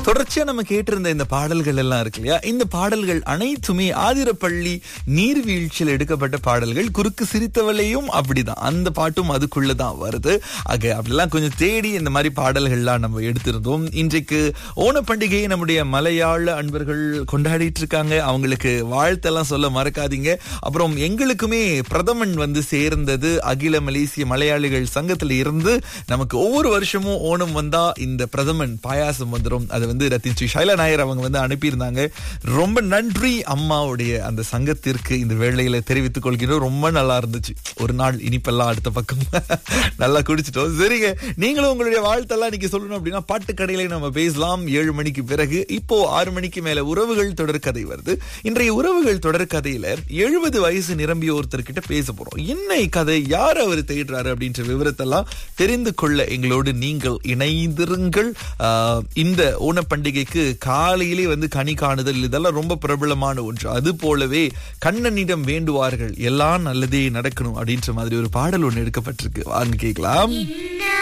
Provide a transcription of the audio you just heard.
தொடர்ச்சியா நம்ம கேட்டிருந்த இந்த பாடல்கள் எல்லாம் இருக்கு இல்லையா இந்த பாடல்கள் அனைத்துமே ஆதிரப்பள்ளி நீர்வீழ்ச்சியில் எடுக்கப்பட்ட பாடல்கள் குறுக்கு சிரித்தவளையும் அப்படிதான் அந்த பாட்டும் அதுக்குள்ளதான் வருது ஆக அப்படிலாம் கொஞ்சம் தேடி இந்த மாதிரி பாடல்கள்லாம் நம்ம எடுத்திருந்தோம் இன்றைக்கு ஓண பண்டிகையை நம்முடைய மலையாள அன்பர்கள் கொண்டாடிட்டு இருக்காங்க அவங்களுக்கு வாழ்த்தெல்லாம் சொல்ல மறக்காதீங்க அப்புறம் எங்களுக்குமே பிரதமன் வந்து சேர்ந்தது அகில மலேசிய மலையாளிகள் சங்கத்துல இருந்து நமக்கு ஒவ்வொரு வருஷமும் ஓணம் வந்தா இந்த பிரதமன் பாயாசம் வந்துடும் அதை வந்து ரத்திச்சி ஷைலா நாயர் அவங்க வந்து அனுப்பியிருந்தாங்க ரொம்ப நன்றி அம்மாவுடைய அந்த சங்கத்திற்கு இந்த வேளையில தெரிவித்துக் கொள்கிறோம் ரொம்ப நல்லா இருந்துச்சு ஒரு நாள் இனிப்பெல்லாம் அடுத்த பக்கம் நல்லா குடிச்சிட்டோம் சரிங்க நீங்களும் உங்களுடைய வாழ்த்தெல்லாம் இன்னைக்கு சொல்லணும் அப்படின்னா பாட்டு கடையில நம்ம பேசலாம் ஏழு மணிக்கு பிறகு இப்போ ஆறு மணிக்கு மேல உறவுகள் தொடர்கதை வருது இன்றைய உறவுகள் தொடர்கதையில எழுபது வயசு நிரம்பிய ஒருத்தர்கிட்ட பேச போறோம் என்ன கதை யார் அவர் தேடுறாரு அப்படின்ற விவரத்தெல்லாம் தெரிந்து கொள்ள எங்களோடு நீங்கள் இணைந்திருங்கள் ஆஹ், இந்த ஓண பண்டிகைக்கு காலையிலே வந்து கனி காணுதல் இதெல்லாம் ரொம்ப பிரபலமான ஒன்று அது போலவே கண்ணனிடம் வேண்டுவார்கள் எல்லாம் நல்லதே நடக்கணும் அப்படின்ற மாதிரி ஒரு பாடல் ஒன்று எடுக்கப்பட்டிருக்கு வாங்க கேட்கலாம்